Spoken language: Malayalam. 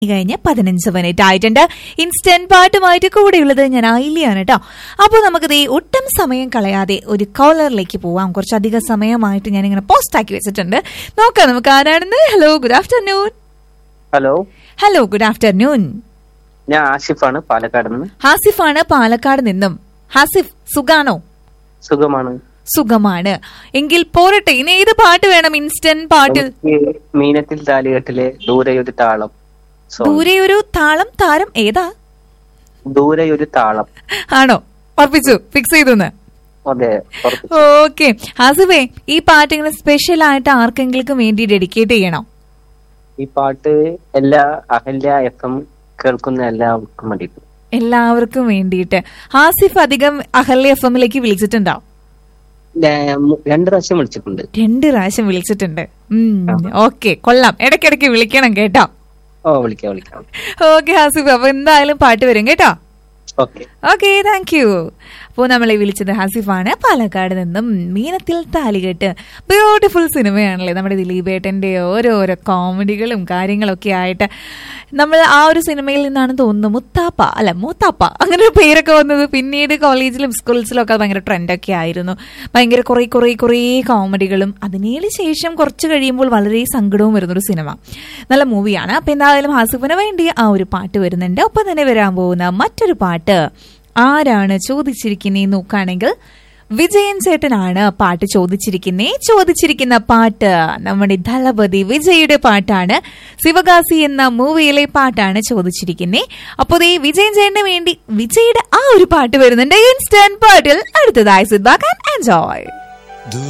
കഴിഞ്ഞ് പതിനഞ്ച് മിനിറ്റ് ആയിട്ടുണ്ട് ഇൻസ്റ്റന്റ് പാട്ടുമായിട്ട് കൂടെയുള്ളത് ഞാൻ ആയില്യാണ് കേട്ടോ അപ്പോൾ നമുക്ക് ദേ ഒട്ടും സമയം കളയാതെ ഒരു കോളറിലേക്ക് പോവാം കുറച്ചധികം സമയമായിട്ട് ഞാൻ ഇങ്ങനെ പോസ്റ്റ് ആക്കി വെച്ചിട്ടുണ്ട് നോക്കാം നമുക്ക് ആരാണെന്ന് hello good afternoon hello hello good afternoon ഞാൻ ആഷിഫാണ് പാലക്കാട് നിന്ന് ഹാസിഫാണ് പാലക്കാട് നിന്നും ഹാസിഫ് സുഖാണോ സുഖമാണ് സുഖമാണ് എങ്കിൽ പോരട്ടെ ഇനി ഏത് പാട്ട് വേണം ഇൻസ്റ്റന്റ് പാട്ടിൽ എനിക്ക് മീനത്തിൽ താലികെട്ടിലെ ദൂരെയൊരു താളം സോങ്. ദൂരെ ഒരു താളം താരം ഏതാ ദൂരെയൊരു താളം ആണോ ഉറപ്പിച്ചു ഫിക്സ് ചെയ്തു അതെ ഉറപ്പ്. ഓക്കെ ഹാസിഫേ ഈ പാട്ട് ഇങ്ങനെ സ്പെഷ്യൽ ആയിട്ട് ആർക്കെങ്കിലും വേണ്ടി ഡെഡിക്കേറ്റ് ചെയ്യണോ ഈ പാട്ട് എല്ലാ അഹല്യ എഫ് എം കേൾക്കുന്ന എല്ലാവർക്കും വേണ്ടിയിട്ട് എല്ലാവർക്കും വേണ്ടിയിട്ട് ഹാസിഫ് അധികം അഹല്യ എഫ് എമ്മിലേക്ക് വിളിച്ചിട്ടുണ്ടോ ഞാൻ മു- രണ്ട് പ്രാവശ്യം വിളിച്ചിട്ടുണ്ട് രണ്ട് പ്രാവശ്യം വിളിച്ചിട്ടുണ്ട് ഓക്കെ കൊള്ളാം ഇടയ്ക്കിടയ്ക്ക് വിളിക്കണം കേട്ടോ ഓ വിളിക്കാം വിളിക്കാം ഓക്കെ ഹാസിഫ് അപ്പൊ എന്തായാലും പാട്ട് വരും കേട്ടോ ഓക്കെ ഓക്കെ താങ്ക് യു അപ്പോൾ നമ്മളെ വിളിച്ചത് ഹസിഫാണ് പാലക്കാട് നിന്നും മീനത്തിൽ താലികെട്ട് ബ്യൂട്ടിഫുൾ സിനിമയാണല്ലേ നമ്മുടെ ദിലീപേട്ടന്റെ ഓരോരോ കോമഡികളും കാര്യങ്ങളൊക്കെ ആയിട്ട് നമ്മൾ ആ ഒരു സിനിമയിൽ നിന്നാണ് തോന്നുന്നു മുത്താപ്പ അല്ല മൂത്താപ്പ അങ്ങനെ ഒരു പേരൊക്കെ വന്നത് പിന്നീട് കോളേജിലും സ്കൂൾസിലും ഒക്കെ ഭയങ്കര ട്രെൻഡൊക്കെ ആയിരുന്നു ഭയങ്കര കുറേ കുറേ കുറേ കോമഡികളും അതിനേല് ശേഷം കുറച്ച് കഴിയുമ്പോൾ വളരെ സങ്കടവും വരുന്നൊരു സിനിമ നല്ല മൂവിയാണ് അപ്പൊ എന്തായാലും ഹാസിഫിന് വേണ്ടി ആ ഒരു പാട്ട് വരുന്നുണ്ട് ഒപ്പം തന്നെ വരാൻ പോകുന്ന മറ്റൊരു പാട്ട് ആരാണ് ചോദിച്ചിരിക്കുന്നേ നോക്കുകയാണെങ്കിൽ വിജയൻ ചേട്ടനാണ് പാട്ട് ചോദിച്ചിരിക്കുന്നേ ചോദിച്ചിരിക്കുന്ന പാട്ട് നമ്മുടെ ദളപതി വിജയുടെ പാട്ടാണ് ശിവകാശി എന്ന മൂവിയിലെ പാട്ടാണ് ചോദിച്ചിരിക്കുന്നേ അപ്പോൾ ഈ വിജയൻ ചേട്ടന് വേണ്ടി വിജയുടെ ആ ഒരു പാട്ട് വരുന്നുണ്ട് ഇൻസ്റ്റന്റ് പാട്ടിൽ അടുത്തതായി സിദ്ധാക്കാൻ എൻജോയ്